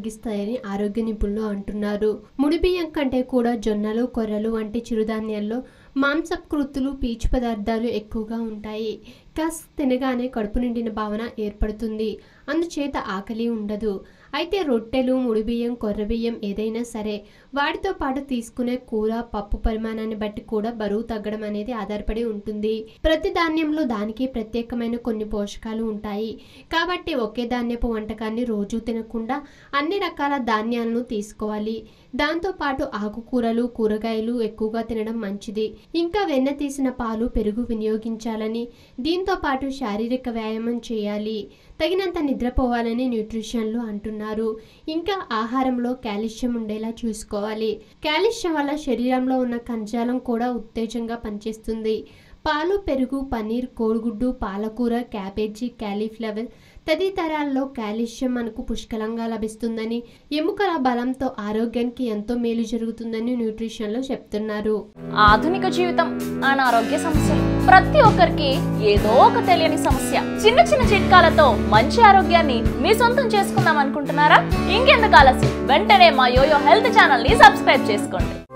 తగ్గిస్తాయని ఆరోగ్య నిపుణులు అంటున్నారు ముడి బియ్యం కంటే కూడా జొన్నలు కొర్రలు వంటి చిరుధాన్యాల్లో మాంసకృతులు పీచు పదార్థాలు ఎక్కువగా ఉంటాయి కాస్త తినగానే కడుపు నిండిన భావన ఏర్పడుతుంది అందుచేత ఆకలి ఉండదు అయితే రొట్టెలు ముడిబియ్యం కొర్రబియ్యం ఏదైనా సరే వాటితో పాటు తీసుకునే కూర పప్పు పరిమాణాన్ని బట్టి కూడా బరువు తగ్గడం అనేది ఆధారపడి ఉంటుంది ప్రతి ధాన్యంలో దానికి ప్రత్యేకమైన కొన్ని పోషకాలు ఉంటాయి కాబట్టి ఒకే ధాన్యపు వంటకాన్ని రోజు తినకుండా అన్ని రకాల ధాన్యాలను తీసుకోవాలి దాంతో పాటు ఆకుకూరలు కూరగాయలు ఎక్కువగా తినడం మంచిది ఇంకా వెన్న తీసిన పాలు పెరుగు వినియోగించాలని దీంతో పాటు శారీరక వ్యాయామం చేయాలి తగినంత నిద్రపోవాలని న్యూట్రిషన్లు అంటున్నారు ఇంకా ఆహారంలో కాల్షియం ఉండేలా చూసుకోవాలి కాల్షియం వల్ల శరీరంలో ఉన్న కణజాలం కూడా ఉత్తేజంగా పనిచేస్తుంది పాలు పెరుగు పన్నీర్ కోడిగుడ్డు పాలకూర క్యాబేజీ క్యాలీఫ్లవర్ తదితరాల్లో కాల్షియం మనకు పుష్కలంగా లభిస్తుందని ఎముకల బలంతో ఆరోగ్యానికి ఎంతో మేలు జరుగుతుందని న్యూట్రిషన్లో చెప్తున్నారు ఆధునిక జీవితం అనారోగ్య సమస్యలు ప్రతి ఒక్కరికి ఏదో ఒక తెలియని సమస్య చిన్న చిన్న చిట్కాలతో మంచి ఆరోగ్యాన్ని మీ సొంతం చేసుకుందాం అనుకుంటున్నారా ఇంకెందుకు ఆలస్యం వెంటనే మా యోయో హెల్త్ ఛానల్ ని సబ్స్క్రైబ్ చేసుకోండి